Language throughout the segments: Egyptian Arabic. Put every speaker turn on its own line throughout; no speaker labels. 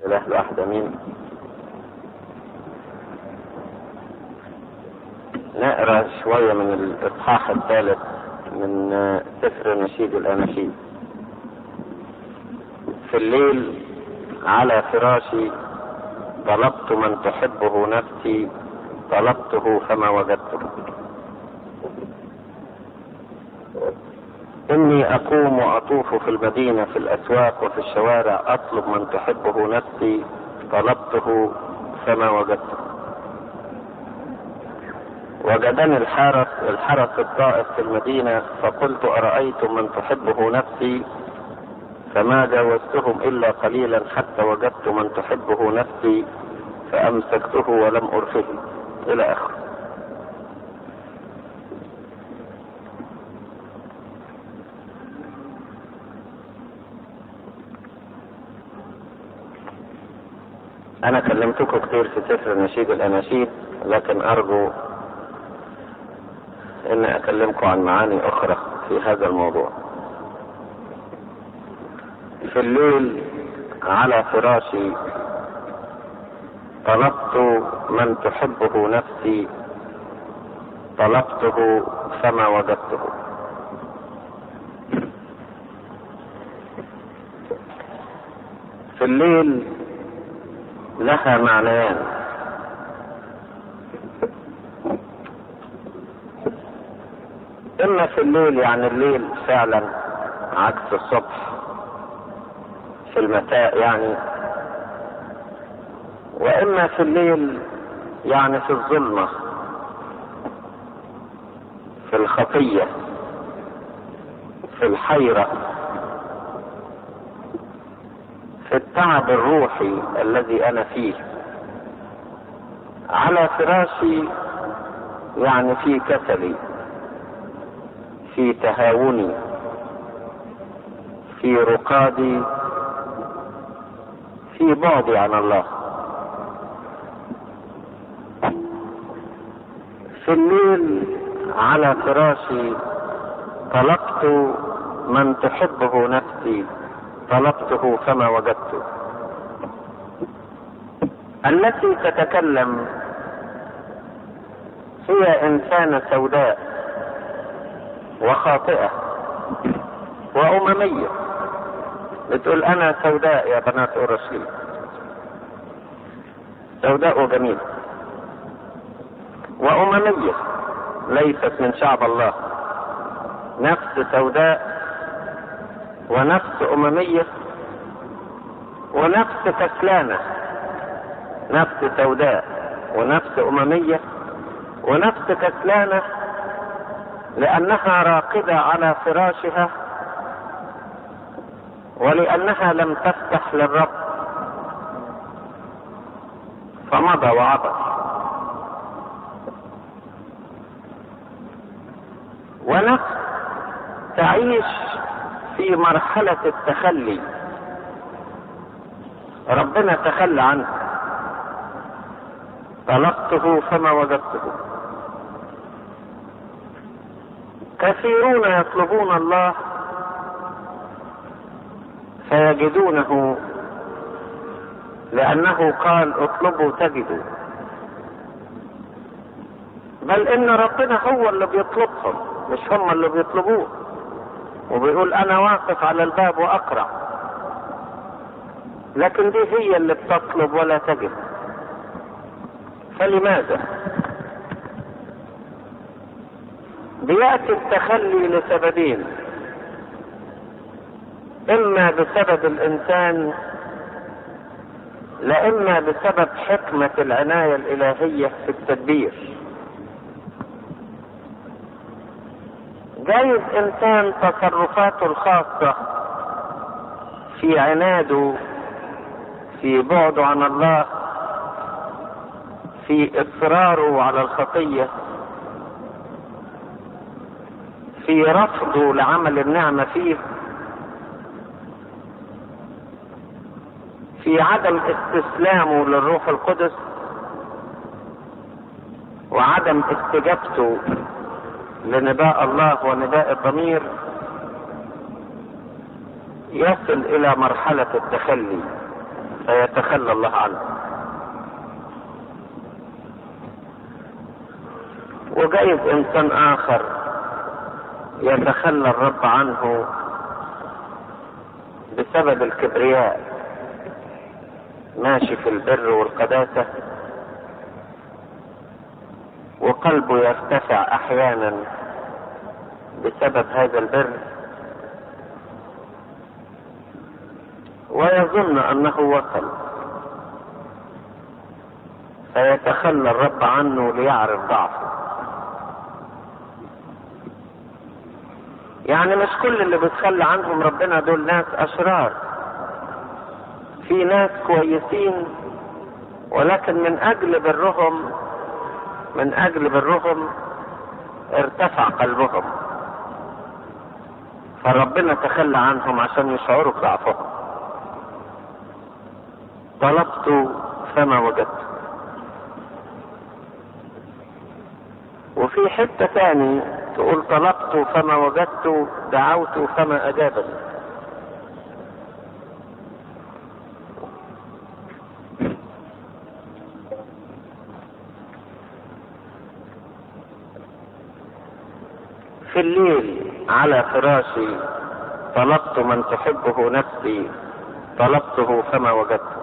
اله الواحد امين نقرا شويه من الاصحاح الثالث من سفر نشيد الاناشيد في الليل على فراشي طلبت من تحبه نفسي طلبته فما وجدته إني أقوم وأطوف في المدينة في الأسواق وفي الشوارع أطلب من تحبه نفسي طلبته فما وجدته وجدني الحارس الحرس الطائف في المدينة فقلت أرأيتم من تحبه نفسي فما جاوزتهم إلا قليلا حتى وجدت من تحبه نفسي فأمسكته ولم أرخه إلى آخره أنا كلمتكم كتير في سفر نشيد الأناشيد لكن أرجو أن أكلمكم عن معاني أخرى في هذا الموضوع في الليل على فراشي طلبت من تحبه نفسي طلبته فما وجدته في الليل لها معنيان اما في الليل يعني الليل فعلا عكس الصبح في المساء يعني واما في الليل يعني في الظلمه في الخطيه في الحيره في التعب الروحي الذي انا فيه على فراشي يعني في كسلي في تهاوني في رقادي في بعدي عن الله في الليل على فراشي طلبت من تحبه نفسي طلبته فما وجدته التي تتكلم هي انسانه سوداء وخاطئه وامميه بتقول انا سوداء يا بنات اورشليم سوداء وجميله وامميه ليست من شعب الله نفس سوداء ونفس أممية ونفس كسلانة نفس سوداء ونفس أممية ونفس كسلانة لأنها راقدة على فراشها ولأنها لم تفتح للرب فمضى وعبر ونفس تعيش في مرحلة التخلي ربنا تخلى عنه طلبته فما وجدته كثيرون يطلبون الله فيجدونه لأنه قال اطلبوا تجدوا بل إن ربنا هو اللي بيطلبهم مش هم اللي بيطلبوه وبيقول انا واقف على الباب واقرع لكن دي هي اللي بتطلب ولا تجد فلماذا بياتي التخلي لسببين اما بسبب الانسان لاما بسبب حكمه العنايه الالهيه في التدبير جايز انسان تصرفاته الخاصة في عناده في بعده عن الله في اصراره على الخطية في رفضه لعمل النعمة فيه في عدم استسلامه للروح القدس وعدم استجابته لنداء الله ونداء الضمير يصل الى مرحلة التخلي فيتخلى الله عنه وجايز انسان اخر يتخلى الرب عنه بسبب الكبرياء ماشي في البر والقداسة وقلبه يرتفع احيانا بسبب هذا البر ويظن انه وصل فيتخلى الرب عنه ليعرف ضعفه يعني مش كل اللي بيتخلى عنهم ربنا دول ناس اشرار في ناس كويسين ولكن من اجل برهم من اجل برهم ارتفع قلبهم فربنا تخلى عنهم عشان يشعروا بضعفهم طلبت فما وجدت وفي حتة تاني تقول طلبت فما وجدت دعوت فما أجابني في الليل على فراشي طلبت من تحبه نفسي طلبته فما وجدته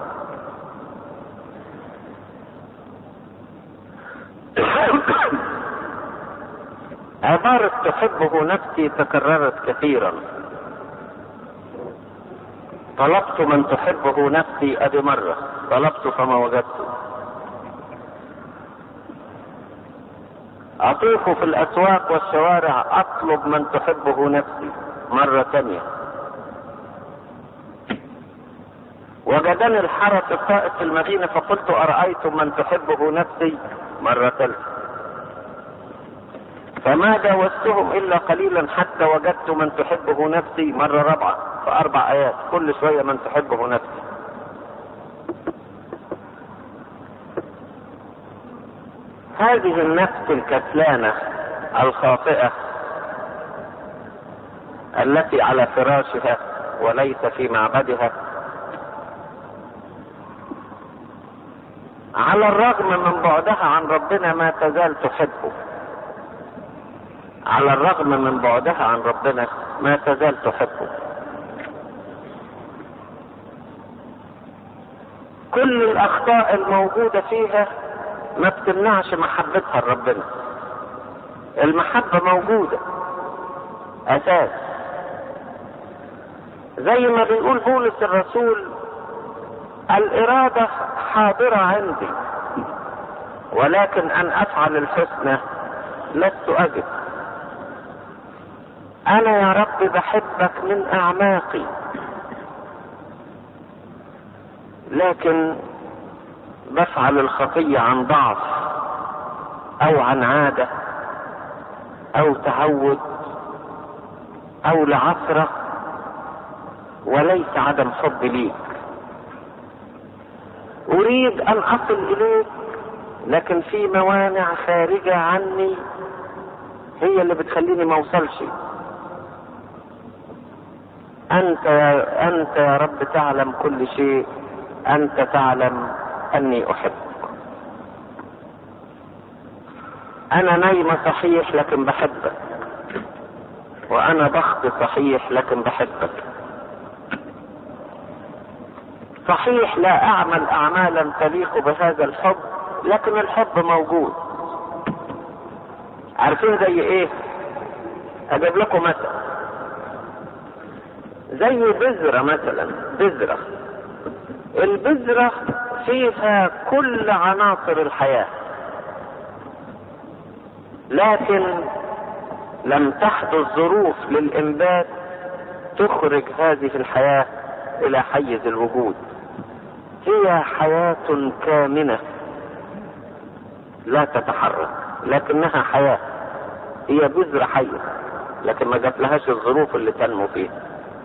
عبارة تحبه نفسي تكررت كثيرا طلبت من تحبه نفسي ادي مرة طلبت فما وجدته اطوف في الاسواق والشوارع اطلب من تحبه نفسي مرة ثانية وجدني الحرس الطائف في المدينة فقلت أرأيتم من تحبه نفسي مرة ثالثة فما جاوزتهم إلا قليلا حتى وجدت من تحبه نفسي مرة رابعة في أربع آيات كل شوية من تحبه نفسي هذه النفس الكسلانة الخاطئة التي على فراشها وليس في معبدها على الرغم من بعدها عن ربنا ما تزال تحبه على الرغم من بعدها عن ربنا ما تزال تحبه كل الاخطاء الموجودة فيها ما بتمنعش محبتها لربنا المحبة موجودة اساس زي ما بيقول بولس الرسول الارادة حاضرة عندي ولكن ان افعل الحسنى لست اجد انا يا رب بحبك من اعماقي لكن بفعل الخطية عن ضعف او عن عادة او تعود او لعثرة وليس عدم حب ليك اريد ان اصل اليك لكن في موانع خارجة عني هي اللي بتخليني ما اوصلش انت يا انت يا رب تعلم كل شيء انت تعلم اني احبك انا نايمة صحيح لكن بحبك وانا ضغط صحيح لكن بحبك صحيح لا اعمل اعمالا تليق بهذا الحب لكن الحب موجود عارفين زي ايه اجيب لكم مثل زي بذرة مثلا بذرة البذرة فيها كل عناصر الحياة لكن لم تحدث ظروف للإنبات تخرج هذه الحياة إلى حيز الوجود هي حياة كامنة لا تتحرك لكنها حياة هي بذرة حية لكن ما جات لهاش الظروف اللي تنمو فيها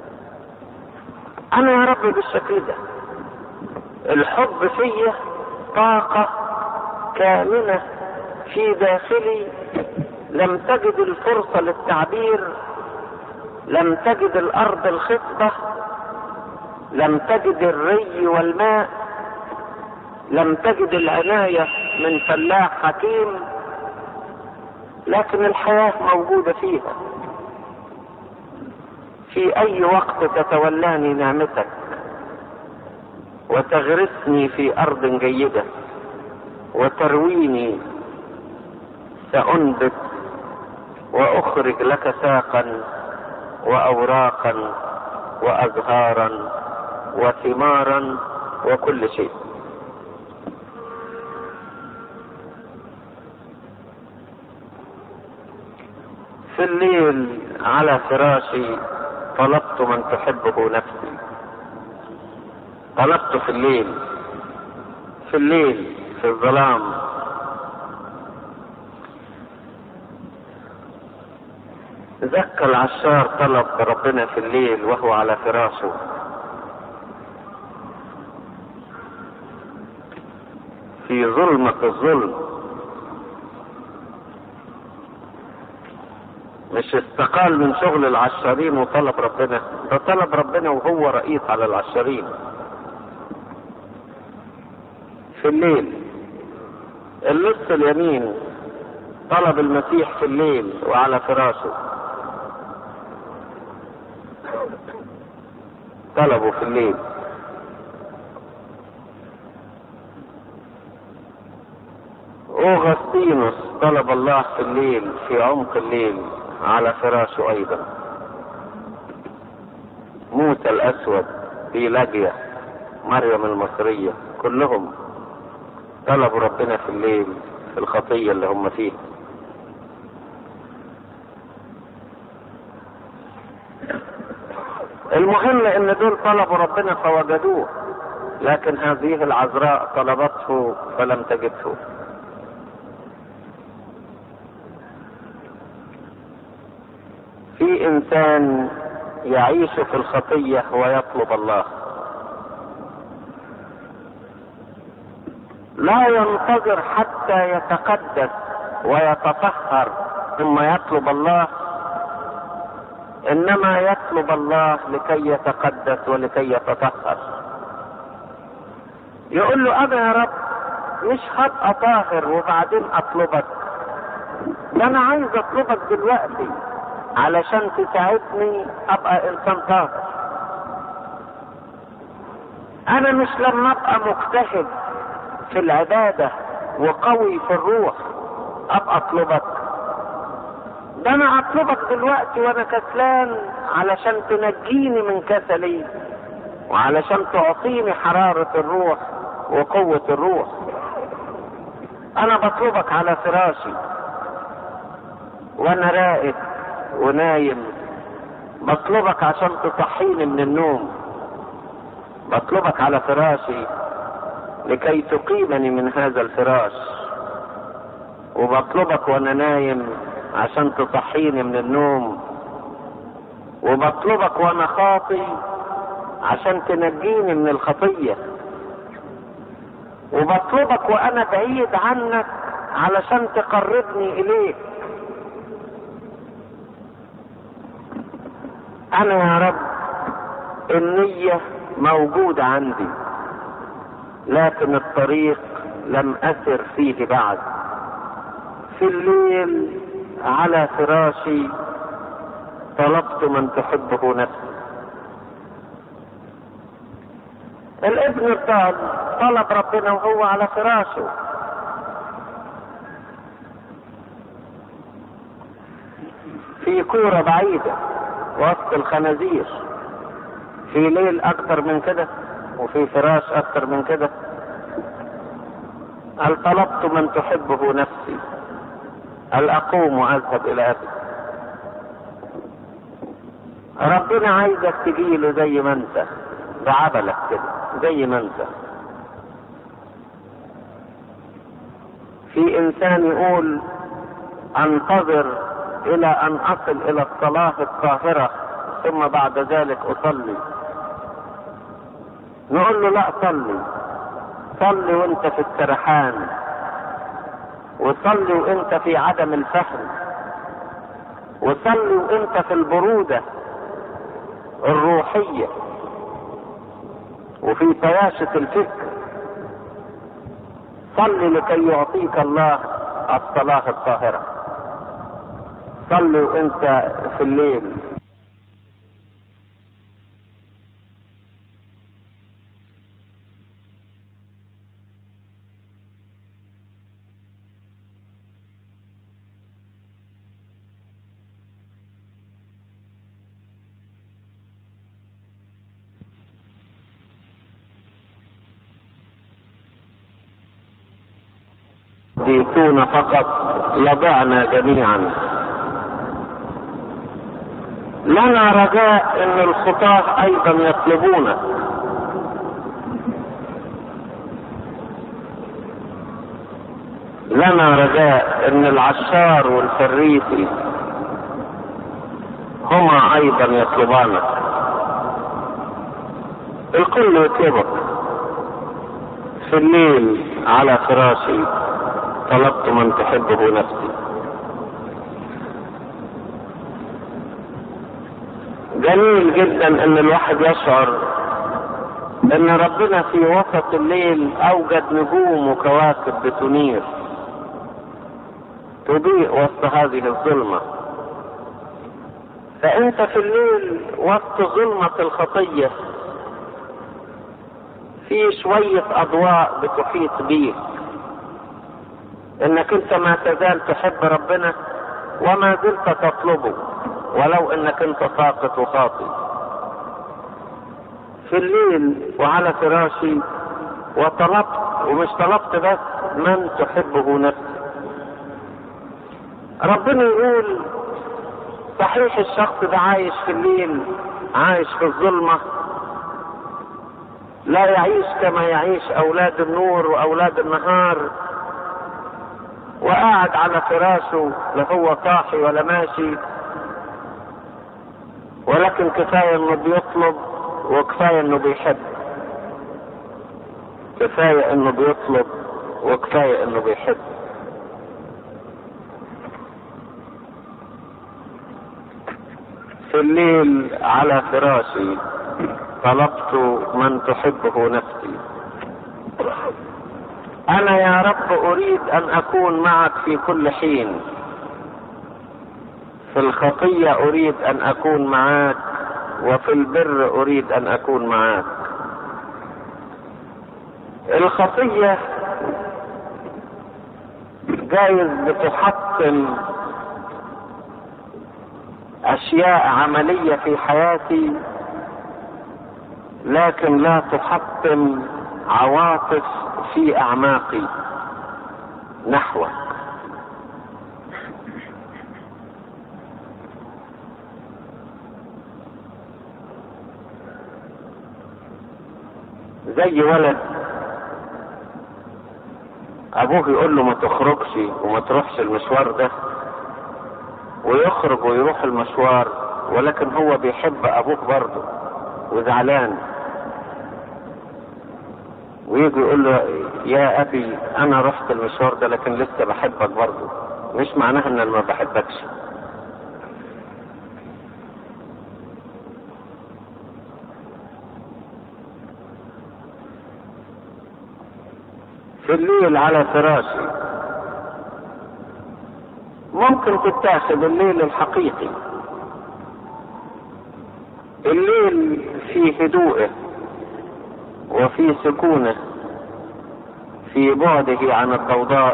انا يا رب بالشكل ده الحب فيا طاقة كامنة في داخلي لم تجد الفرصة للتعبير لم تجد الارض الخصبة لم تجد الري والماء لم تجد العناية من فلاح حكيم لكن الحياة موجودة فيها في اي وقت تتولاني نعمتك وتغرسني في ارض جيدة وترويني سأنبت واخرج لك ساقا واوراقا وازهارا وثمارا وكل شيء في الليل على فراشي طلبت من تحبه نفسي طلبت في الليل في الليل في الظلام زكى العشار طلب ربنا في الليل وهو على فراشه في ظلمة الظلم مش استقال من شغل العشارين وطلب ربنا ده طلب ربنا وهو رئيس على العشارين في الليل اللص اليمين طلب المسيح في الليل وعلى فراشه طلبه في الليل اوغسطينوس طلب الله في الليل في عمق الليل على فراشه ايضا موسى الاسود بيلاجيا مريم المصرية كلهم طلبوا ربنا في الليل في الخطية اللي هم فيها المهم ان دول طلبوا ربنا فوجدوه لكن هذه العذراء طلبته فلم تجده في انسان يعيش في الخطيه ويطلب الله لا ينتظر حتى يتقدس ويتطهر ثم يطلب الله انما يطلب الله لكي يتقدس ولكي يتطهر يقول له انا يا رب مش هبقى طاهر وبعدين اطلبك ده انا عايز اطلبك دلوقتي علشان تساعدني ابقى انسان طاهر انا مش لما ابقى مجتهد في العبادة وقوي في الروح ابقى اطلبك ده انا اطلبك دلوقتي وانا كسلان علشان تنجيني من كسلي وعلشان تعطيني حرارة الروح وقوة الروح انا بطلبك على فراشي وانا راقد ونايم بطلبك عشان تصحيني من النوم بطلبك على فراشي لكي تقيمني من هذا الفراش وبطلبك وانا نايم عشان تصحيني من النوم وبطلبك وانا خاطي عشان تنجيني من الخطية وبطلبك وانا بعيد عنك علشان تقربني اليك انا يا رب النية موجودة عندي لكن الطريق لم اسر فيه بعد في الليل على فراشي طلبت من تحبه نفسي الابن الضال طلب ربنا وهو على فراشه في كورة بعيدة وسط الخنازير في ليل اكتر من كده وفي فراش اكتر من كده هل طلبت من تحبه نفسي هل اقوم واذهب الى ابي ربنا عايزك تجيله زي ما انت بعبلك كده زي ما انت في انسان يقول انتظر الى ان اصل الى الصلاة الطاهرة ثم بعد ذلك اصلي نقول له لا صلي صلي وانت في السرحان وصلي وانت في عدم الفهم وصلي وانت في البرودة الروحية وفي طياشة الفكر صل لكي يعطيك الله الصلاة الطاهرة صلي وانت في الليل يأتون فقط لضعنا جميعا لنا رجاء ان الخطاة ايضا يطلبونك لنا رجاء ان العشار والفريسي هما ايضا يطلبانك الكل يطلبك في الليل على فراشي طلبت من تحبه نفسي جميل جدا ان الواحد يشعر ان ربنا في وسط الليل اوجد نجوم وكواكب بتنير تضيء وسط هذه الظلمه فانت في الليل وسط ظلمه الخطيه في شويه اضواء بتحيط بيك انك انت ما تزال تحب ربنا وما زلت تطلبه ولو انك انت ساقط وخاطئ في الليل وعلى فراشي وطلبت ومش طلبت بس من تحبه نفسك ربنا يقول صحيح الشخص ده عايش في الليل عايش في الظلمة لا يعيش كما يعيش أولاد النور وأولاد النهار وقاعد على فراشه لا هو صاحي ولا ماشي ولكن كفاية انه بيطلب وكفاية انه بيحب كفاية انه بيطلب وكفاية انه بيحب في الليل على فراشي طلبت من تحبه نفسي انا يا رب اريد ان اكون معك في كل حين في الخطيه اريد ان اكون معك وفي البر اريد ان اكون معك الخطيه جايز بتحطم اشياء عمليه في حياتي لكن لا تحطم عواطف في اعماقي نحوك زي ولد ابوه يقول له ما تخرجش وما تروحش المشوار ده ويخرج ويروح المشوار ولكن هو بيحب ابوه برضه وزعلان ويجي يقول له يا ابي انا رحت المشوار ده لكن لسه بحبك برضه مش معناها ان انا ما بحبكش في الليل على فراشي ممكن تتاخد الليل الحقيقي الليل في هدوءه وفي سكونه في بعده عن الضوضاء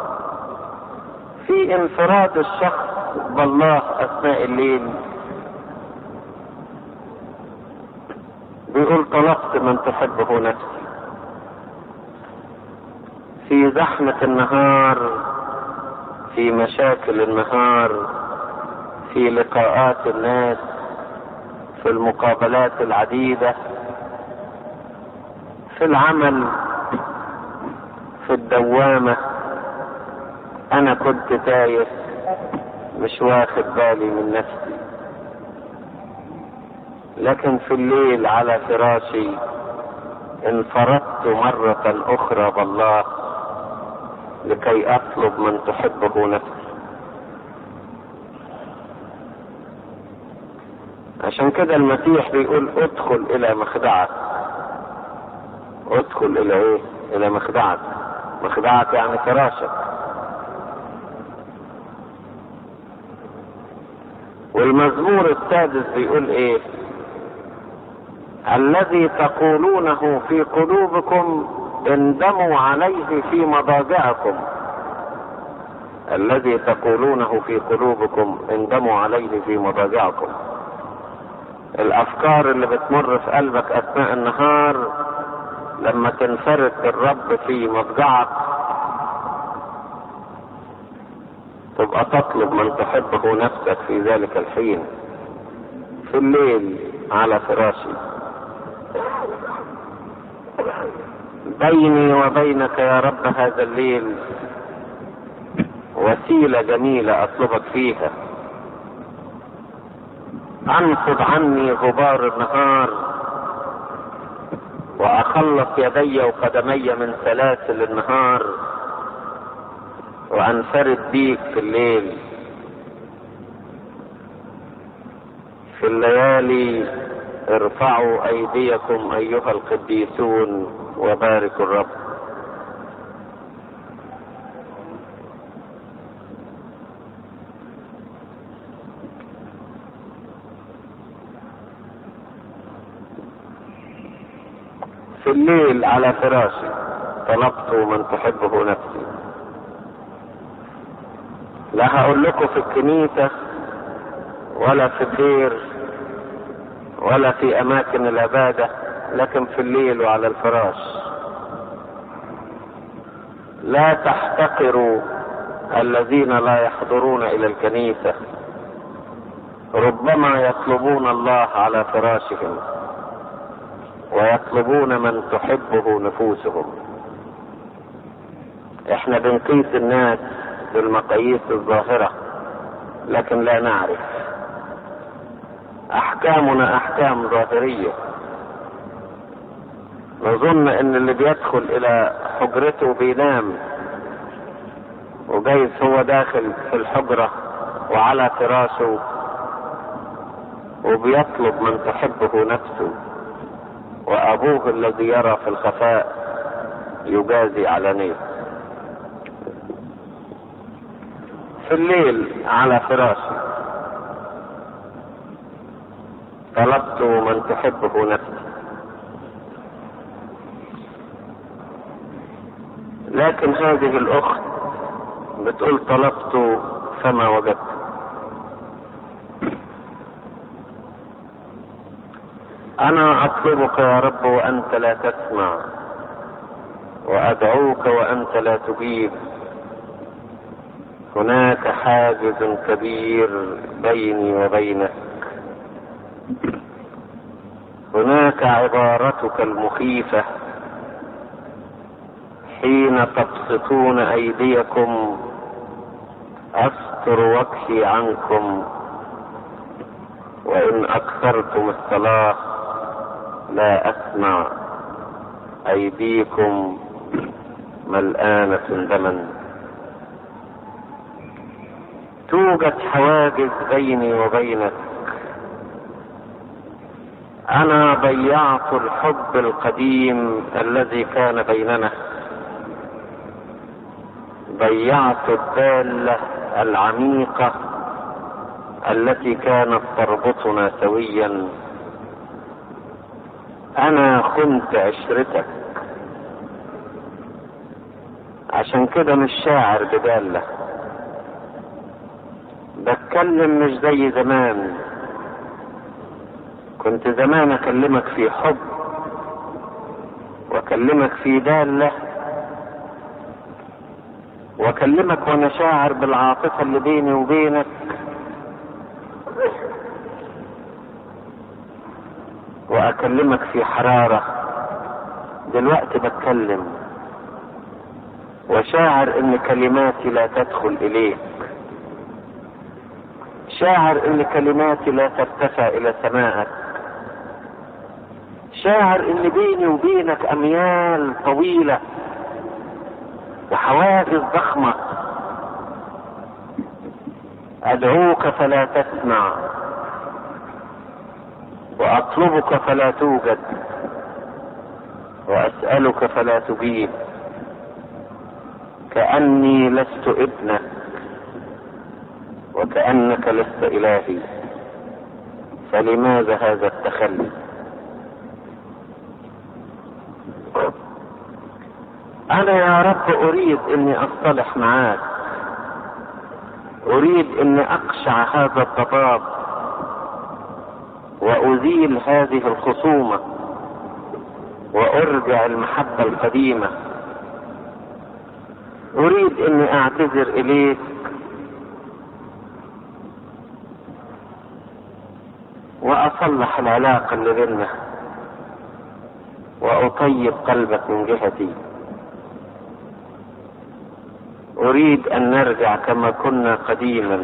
في انفراد الشخص بالله اثناء الليل بيقول طلقت من تحبه نفسي في زحمة النهار في مشاكل النهار في لقاءات الناس في المقابلات العديدة في العمل في الدوامة أنا كنت تايه مش واخد بالي من نفسي لكن في الليل على فراشي انفردت مرة أخرى بالله لكي أطلب من تحبه نفسي عشان كده المسيح بيقول ادخل إلى مخدعك ادخل الى ايه الى مخدعك مخدعك يعني فراشك والمزمور السادس بيقول ايه الذي تقولونه في قلوبكم اندموا عليه في مضاجعكم الذي تقولونه في قلوبكم اندموا عليه في مضاجعكم الافكار اللي بتمر في قلبك اثناء النهار لما تنفرد بالرب في مضجعك تبقى تطلب من تحبه نفسك في ذلك الحين في الليل على فراشي بيني وبينك يا رب هذا الليل وسيلة جميلة أطلبك فيها أنفض عني غبار النهار وأخلص يدي وقدمي من سلاسل النهار وأنفرد بيك في الليل في الليالي ارفعوا أيديكم أيها القديسون وباركوا الرب في الليل على فراشي طلبت من تحبه نفسي لا هقول لكم في الكنيسة ولا في الدير ولا في أماكن العبادة لكن في الليل وعلى الفراش لا تحتقروا الذين لا يحضرون إلى الكنيسة ربما يطلبون الله على فراشهم ويطلبون من تحبه نفوسهم احنا بنقيس الناس بالمقاييس الظاهرة لكن لا نعرف احكامنا احكام ظاهرية نظن ان اللي بيدخل الى حجرته بينام وجايز هو داخل في الحجرة وعلى فراشه وبيطلب من تحبه نفسه وابوه الذي يرى في الخفاء يجازي علانيه في الليل على فراشي طلبت من تحبه نفسي لكن هذه الاخت بتقول طلبت فما وجدت انا اطلبك يا رب وانت لا تسمع وادعوك وانت لا تجيب هناك حاجز كبير بيني وبينك هناك عبارتك المخيفه حين تبسطون ايديكم استر وجهي عنكم وان اكثرتم الصلاه لا اسمع ايديكم ملآنة دما توجد حواجز بيني وبينك انا ضيعت الحب القديم الذي كان بيننا ضيعت الدالة العميقة التي كانت تربطنا سويا انا خنت عشرتك عشان كده مش شاعر بدالة بتكلم مش زي زمان كنت زمان اكلمك في حب واكلمك في دالة واكلمك وانا شاعر بالعاطفة اللي بيني وبينك واكلمك في حرارة دلوقتي بتكلم وشاعر ان كلماتي لا تدخل اليك شاعر ان كلماتي لا ترتفع الى سمائك شاعر ان بيني وبينك اميال طويلة وحواجز ضخمة ادعوك فلا تسمع واطلبك فلا توجد وأسألك فلا تجيب كأني لست ابنك وكأنك لست إلهي فلماذا هذا التخلي أنا يا رب أريد أني أصطلح معاك أريد أني أقشع هذا الضباب وأزيل هذه الخصومة وأرجع المحبة القديمة أريد أني أعتذر إليك وأصلح العلاقة اللي بيننا وأطيب قلبك من جهتي أريد أن نرجع كما كنا قديما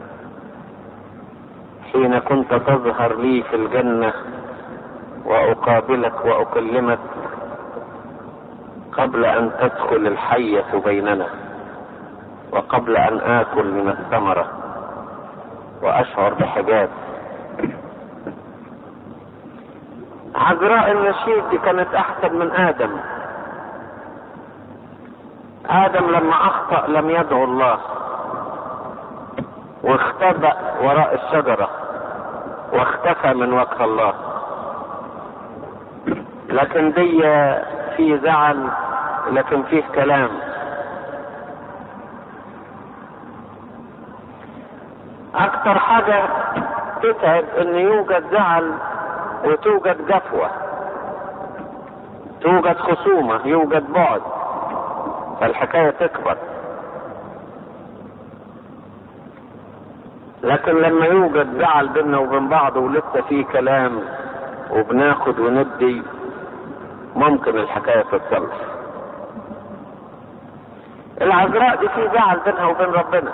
حين كنت تظهر لي في الجنة وأقابلك وأكلمك قبل أن تدخل الحية بيننا وقبل أن آكل من الثمرة وأشعر بحاجات عذراء النشيد دي كانت أحسن من آدم آدم لما أخطأ لم يدعو الله واختبأ وراء الشجرة واختفى من وجه الله لكن دي في زعل لكن فيه كلام اكتر حاجة تتعب ان يوجد زعل وتوجد جفوة توجد خصومة يوجد بعد فالحكاية تكبر لكن لما يوجد زعل بيننا وبين بعض ولسه في كلام وبناخد وندي ممكن الحكاية تتصلح العذراء دي في زعل بينها وبين ربنا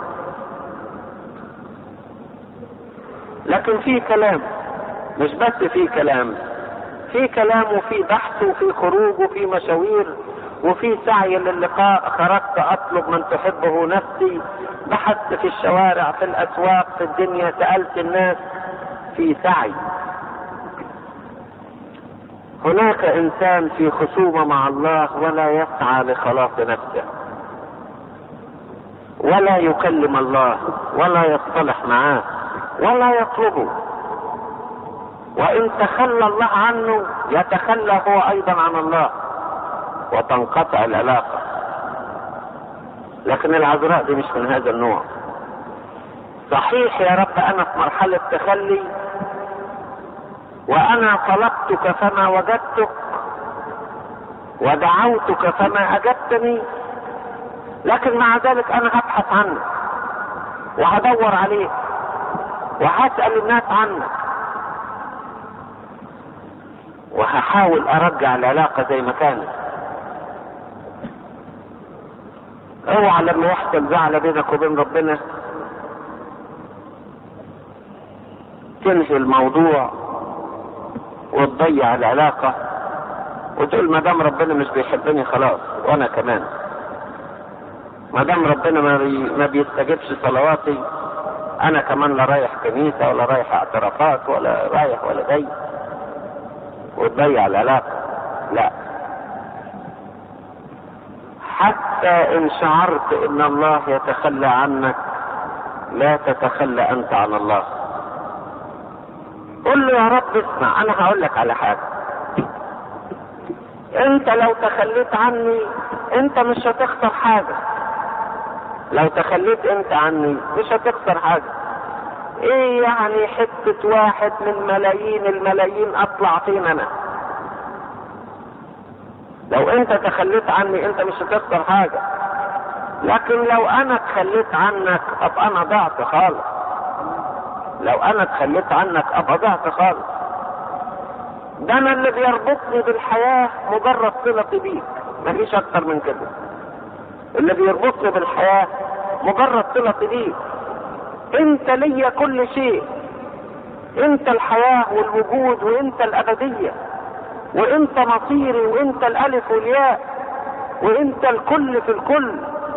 لكن في كلام مش بس في كلام في كلام وفي بحث وفي خروج وفي مشاوير وفي سعي للقاء خرجت اطلب من تحبه نفسي بحثت في الشوارع في الاسواق في الدنيا سالت الناس في سعي هناك انسان في خصومه مع الله ولا يسعى لخلاص نفسه ولا يكلم الله ولا يصطلح معاه ولا يطلبه وان تخلى الله عنه يتخلى هو ايضا عن الله وتنقطع العلاقه لكن العذراء دي مش من هذا النوع صحيح يا رب انا في مرحله تخلي وانا طلبتك فما وجدتك ودعوتك فما اجبتني لكن مع ذلك انا هبحث عنك وهدور عليك وهسال الناس عنك وهحاول ارجع العلاقه زي ما كانت اوعى لما يحصل زعل بينك وبين ربنا تنهي الموضوع وتضيع العلاقة وتقول ما دام ربنا مش بيحبني خلاص وانا كمان ما دام ربنا ما, بي ما بيستجبش صلواتي انا كمان لا رايح كنيسة ولا رايح اعترافات ولا رايح ولا جاي وتضيع العلاقة لا حتى ان شعرت ان الله يتخلى عنك لا تتخلى انت عن الله قل له يا رب اسمع انا هقول لك على حاجه انت لو تخليت عني انت مش هتخسر حاجه لو تخليت انت عني مش هتخسر حاجه ايه يعني حته واحد من ملايين الملايين اطلع فين انا لو انت تخليت عني انت مش هتخسر حاجه لكن لو انا تخليت عنك ابقى انا ضعت خالص لو انا تخليت عنك ابقى ضعت خالص ده انا اللي بيربطني بالحياة مجرد صلتي بيك مفيش اكتر من كده اللي بيربطني بالحياة مجرد صلتي بيك انت ليا كل شيء انت الحياة والوجود وانت الابدية وانت مصيري وانت الالف والياء وانت الكل في الكل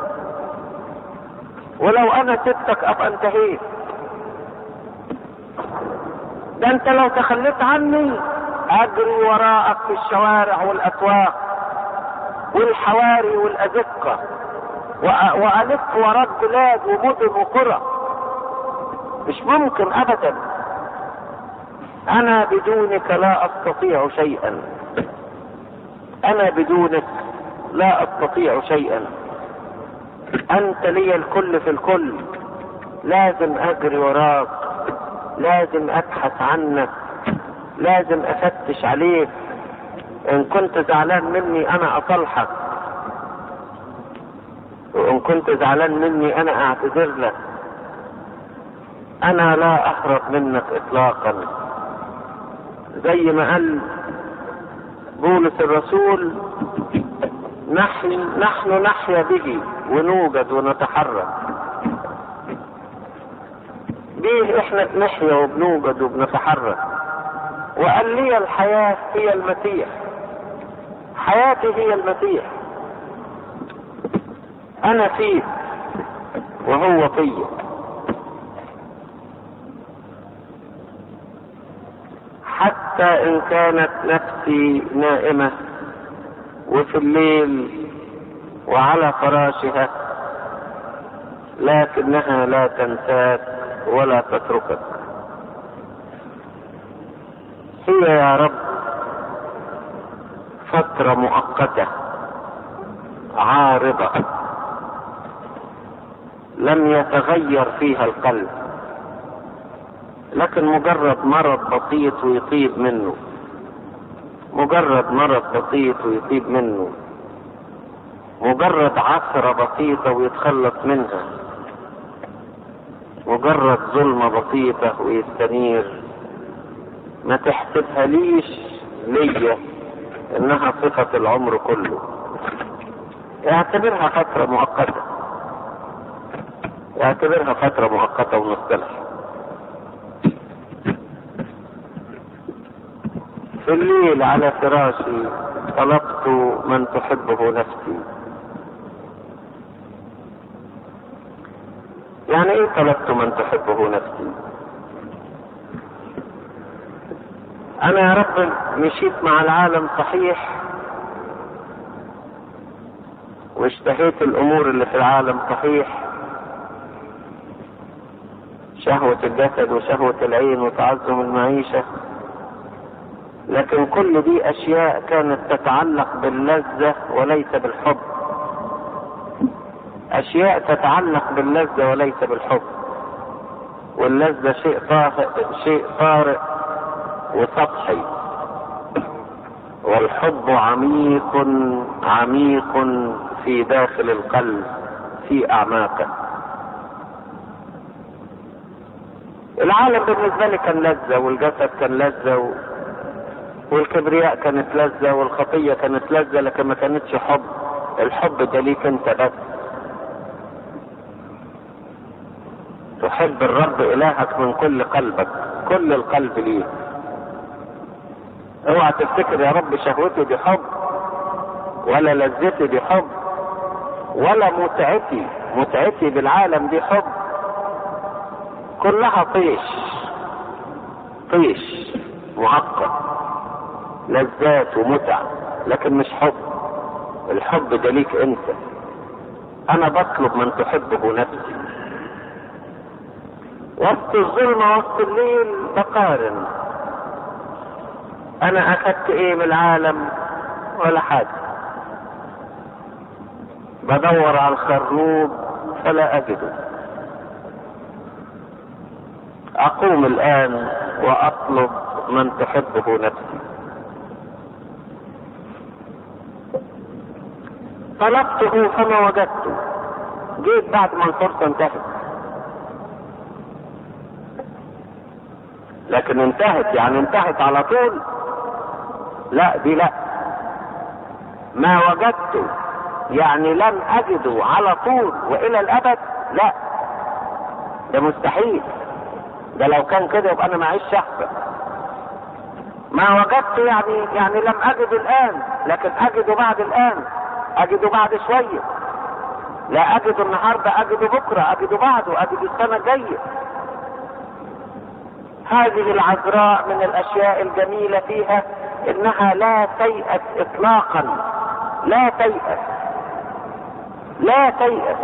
ولو انا سبتك ابقى انتهيت ده انت لو تخليت عني اجري وراءك في الشوارع والاسواق والحواري والازقه والف وراء بلاد ومدن وقرى مش ممكن ابدا انا بدونك لا استطيع شيئا انا بدونك لا استطيع شيئا انت لي الكل في الكل لازم اجري وراك لازم ابحث عنك لازم افتش عليك ان كنت زعلان مني انا اصلحك وان كنت زعلان مني انا اعتذر لك انا لا اهرب منك اطلاقا زي ما قال بولس الرسول نحن نحن نحيا به ونوجد ونتحرك بيه احنا بنحيا وبنوجد وبنتحرك وقال لي الحياة هي المسيح حياتي هي المسيح انا فيه وهو فيه حتى ان كانت نفسي نائمة وفي الليل وعلى فراشها لكنها لا تنساك ولا تتركك هي يا رب فترة مؤقتة عارضة لم يتغير فيها القلب لكن مجرد مرض بسيط ويطيب منه مجرد مرض بسيط ويطيب منه مجرد عثرة بسيطة ويتخلص منها مجرد ظلمة بسيطة ويستنير ما تحسبها ليش ليا انها صفة العمر كله اعتبرها فترة مؤقتة اعتبرها فترة مؤقتة ونصطلح في الليل على فراشي طلبت من تحبه نفسي يعني ايه طلبت من تحبه نفسي انا يا رب مشيت مع العالم صحيح واشتهيت الامور اللي في العالم صحيح شهوة الجسد وشهوة العين وتعظم المعيشة لكن كل دي اشياء كانت تتعلق باللذة وليس بالحب اشياء تتعلق باللذة وليس بالحب واللذة شيء طارئ شيء طارئ وسطحي والحب عميق عميق في داخل القلب في اعماقه العالم بالنسبة لي كان لذة والجسد كان لذة و... والكبرياء كانت لذة والخطية كانت لذة لكن ما كانتش حب الحب ده ليك انت بس تحب الرب الهك من كل قلبك كل القلب ليه اوعى تفتكر يا رب شهوتي دي حب ولا لذتي دي حب ولا متعتي متعتي بالعالم دي حب كلها طيش طيش معقد لذات ومتع لكن مش حب الحب ده ليك انت انا بطلب من تحبه نفسي وسط الظلمة وسط الليل بقارن انا اخدت ايه من العالم ولا حاجة بدور على الخروب فلا اجده اقوم الان واطلب من تحبه نفسي طلبته فما وجدته جيت بعد ما الفرصة انتهت لكن انتهت يعني انتهت على طول لا دي لا ما وجدته يعني لم اجده على طول والى الابد لا ده مستحيل ده لو كان كده يبقى انا معيش شخصا ما وجدته يعني يعني لم اجده الان لكن اجده بعد الان اجده بعد شويه لا اجده النهارده اجده بكره اجده بعده اجده السنه الجايه هذه العذراء من الاشياء الجميله فيها انها لا تيأس اطلاقا لا تيأس لا تيأس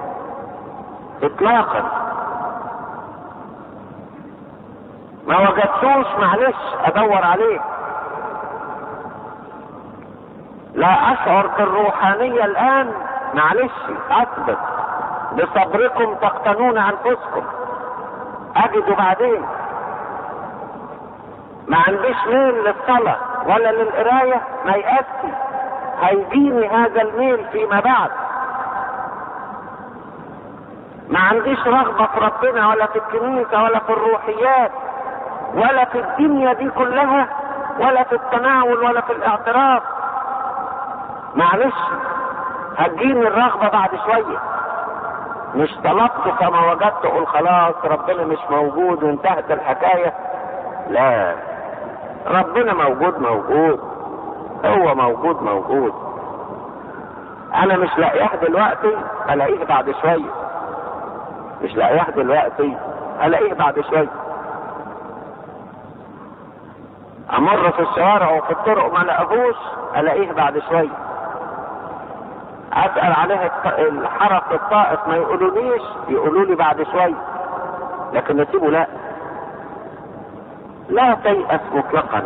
اطلاقا ما وجدتوش معلش ادور عليه لا اشعر بالروحانية الان معلش اثبت بصبركم تقتنون انفسكم اجد بعدين ما عنديش ميل للصلاة ولا للقراية ما يأسي هيجيني هذا الميل فيما بعد ما عنديش رغبة في ربنا ولا في الكنيسة ولا في الروحيات ولا في الدنيا دي كلها ولا في التناول ولا في الاعتراف معلش هتجيني الرغبة بعد شوية مش طلبت فما وجدت قول خلاص ربنا مش موجود وانتهت الحكاية لا ربنا موجود موجود هو موجود موجود انا مش لاقيه دلوقتي الاقيه بعد شوية مش لاقيه دلوقتي الاقيه بعد شوية امر في الشوارع وفي الطرق ما الاقيهوش الاقيه بعد شوية اسأل عليه الحرس الطائف ما يقولوليش يقولوا لي بعد شوية لكن نسيبه لا لا تيأس مطلقا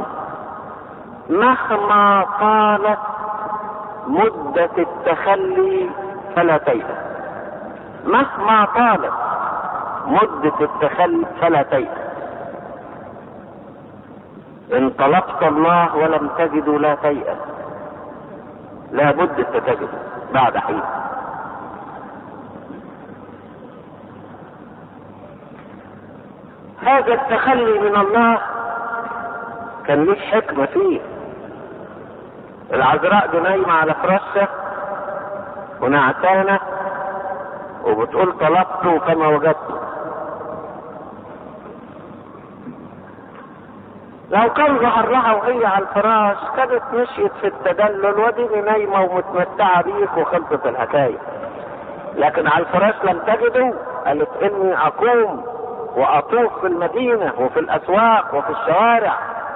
مهما طالت مدة التخلي فلا تيأس مهما طالت مدة التخلي فلا تيأس ان طلبت الله ولم تجده لا تيأس لا بد ستجد بعد حين هذا التخلي من الله كان ليه حكمة فيه العذراء دي نايمة على فراشة ونعتانة وبتقول طلبته كما وجدته لو كان ظهر لها وهي على الفراش كانت مشيت في التدلل وديني نايمة ومتمتعة بيك وخلصت الحكاية لكن على الفراش لم تجده قالت اني اقوم واطوف في المدينة وفي الاسواق وفي الشوارع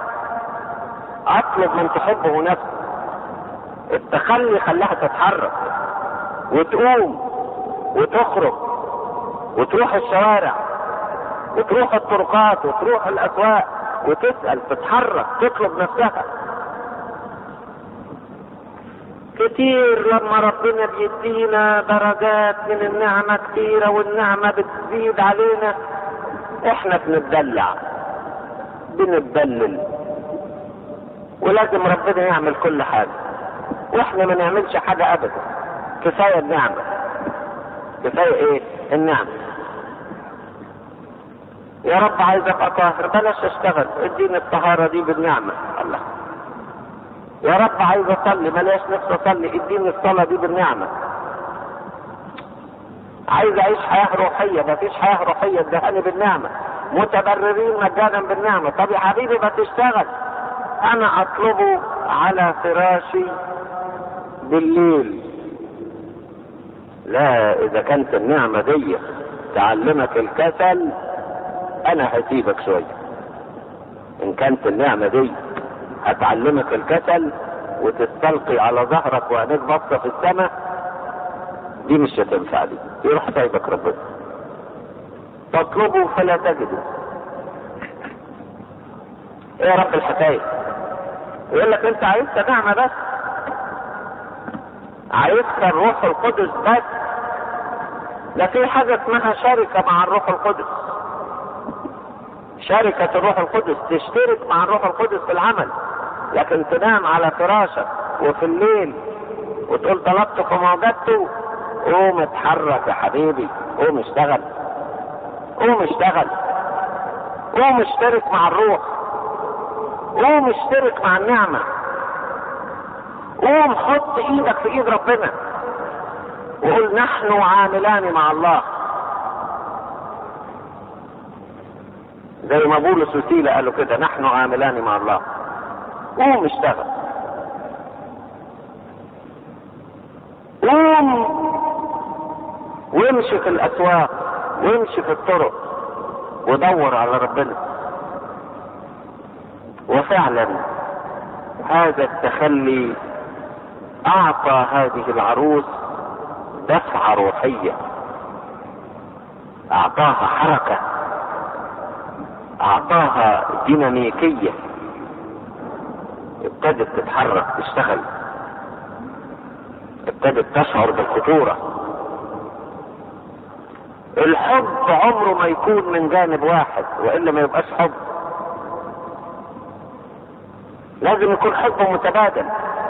اطلب من تحبه نفسه التخلي خلاها تتحرك وتقوم وتخرج وتروح الشوارع وتروح الطرقات وتروح الاسواق وتسأل تتحرك تطلب نفسها كتير لما ربنا بيدينا درجات من النعمة كتيرة والنعمة بتزيد علينا احنا بنتدلع بنتدلل ولازم ربنا يعمل كل حاجة واحنا ما نعملش حاجة ابدا كفاية النعمة كفاية ايه النعمة يا رب عايز ابقى طاهر بلاش اشتغل اديني الطهارة دي بالنعمة الله يا رب عايز اصلي بلاش نفسي اصلي اديني الصلاة دي بالنعمة عايز اعيش حياة روحية مفيش حياة روحية ادهاني بالنعمة متبررين مجانا بالنعمة طب يا حبيبي ما تشتغل انا اطلبه على فراشي بالليل لا اذا كانت النعمة دي تعلمك الكسل انا هسيبك شوية ان كانت النعمة دي هتعلمك الكسل وتستلقي على ظهرك وعينيك باصة في السماء دي مش هتنفع دي يروح سايبك ربنا تطلبه فلا تجده ايه يا رب الحكاية يقول لك انت عايزت نعمة بس عايزت الروح القدس بس لا في حاجة اسمها شركة مع الروح القدس شركة الروح القدس تشترك مع الروح القدس في العمل لكن تنام على فراشك وفي الليل وتقول طلبت فما وجدته قوم اتحرك يا حبيبي قوم اشتغل قوم اشتغل قوم اشترك مع الروح قوم اشترك مع النعمة قوم حط ايدك في ايد ربنا وقول نحن عاملان مع الله زي ما بولس وسيلة قالوا كده نحن عاملان مع الله قوم اشتغل قوم وامشي في الاسواق وامشي في الطرق ودور على ربنا وفعلا هذا التخلي اعطى هذه العروس دفعة روحية اعطاها حركة اعطاها ديناميكية ابتدت تتحرك تشتغل ابتدت تشعر بالخطورة الحب عمره ما يكون من جانب واحد والا ما يبقاش حب لازم يكون حب متبادل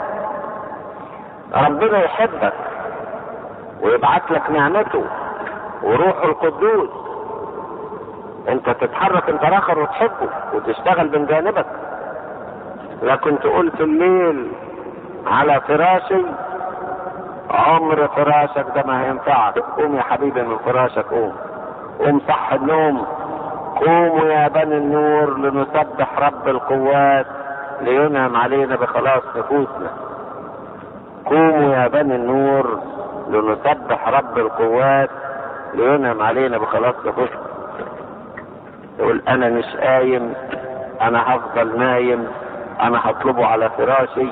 ربنا يحبك ويبعت لك نعمته وروحه القدوس انت تتحرك انت الاخر وتحبه وتشتغل من جانبك لكن تقول في الليل على فراشي عمر فراشك ده ما هينفعك قوم يا حبيبي من فراشك قوم قوم صح النوم قوموا يا بني النور لنسبح رب القوات لينعم علينا بخلاص نفوسنا قوموا يا بني النور لنسبح رب القوات لينعم علينا بخلاص نفوسنا يقول انا مش قايم انا هفضل نايم انا هطلبه على فراشي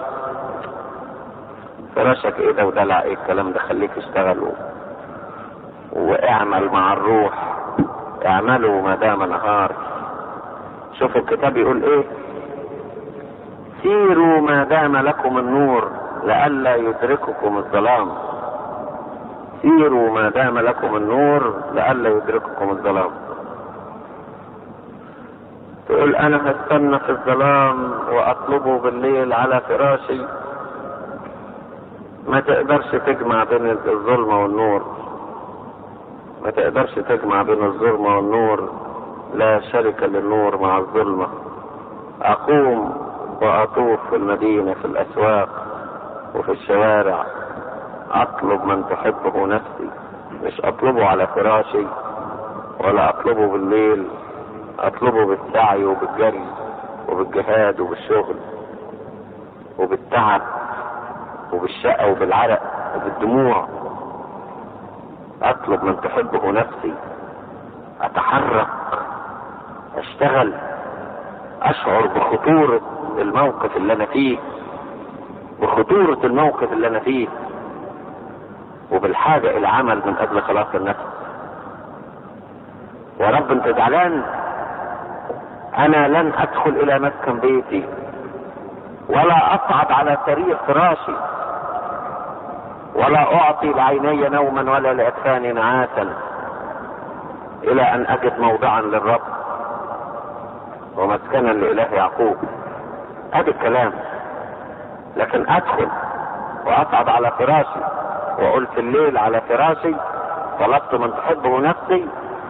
فراشك ايه ده ودلع ايه الكلام ده خليك اشتغل و... واعمل مع الروح اعملوا ما دام نهار شوفوا الكتاب يقول ايه سيروا ما دام لكم النور لئلا يدرككم الظلام سيروا ما دام لكم النور لئلا يدرككم الظلام تقول انا هستنى في الظلام واطلبه بالليل على فراشي ما تقدرش تجمع بين الظلمة والنور ما تقدرش تجمع بين الظلمة والنور لا شركة للنور مع الظلمة أقوم وأطوف في المدينة في الأسواق وفي الشوارع أطلب من تحبه نفسي مش أطلبه على فراشي ولا أطلبه بالليل أطلبه بالسعي وبالجري وبالجهاد وبالشغل وبالتعب وبالشقة وبالعرق وبالدموع اطلب من تحبه نفسي اتحرك اشتغل اشعر بخطورة الموقف اللي انا فيه بخطورة الموقف اللي انا فيه وبالحاجة الى عمل من اجل خلاص النفس يا رب انت زعلان انا لن ادخل الى مسكن بيتي ولا اصعد على سرير فراشي ولا اعطي لعيني نوما ولا لاكفاني نعاسا الى ان اجد موضعا للرب ومسكنا لاله يعقوب ادي الكلام لكن ادخل واصعد على فراشي واقول في الليل على فراشي طلبت من تحبه نفسي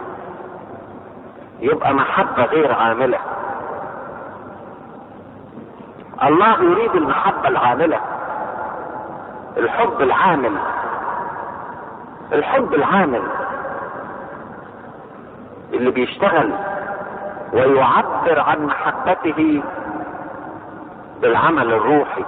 يبقى محبه غير عامله الله يريد المحبه العامله الحب العامل الحب العامل اللي بيشتغل ويعبر عن محبته بالعمل الروحي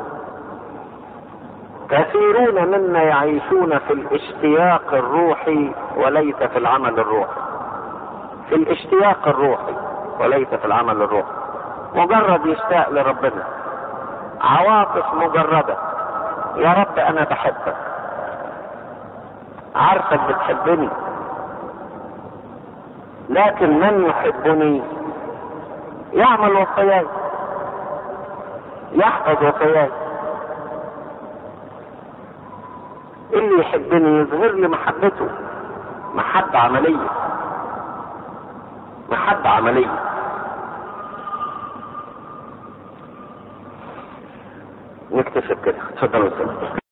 كثيرون منا يعيشون في الاشتياق الروحي وليس في العمل الروحي في الاشتياق الروحي وليس في العمل الروحي مجرد يشتاق لربنا عواطف مجرده يا رب انا بحبك عارفك بتحبني لكن من يحبني يعمل وصاياي يحفظ وصاياي اللي يحبني يظهر لي محبته محبة عملية محبة عملية نكتشف كده اتفضلوا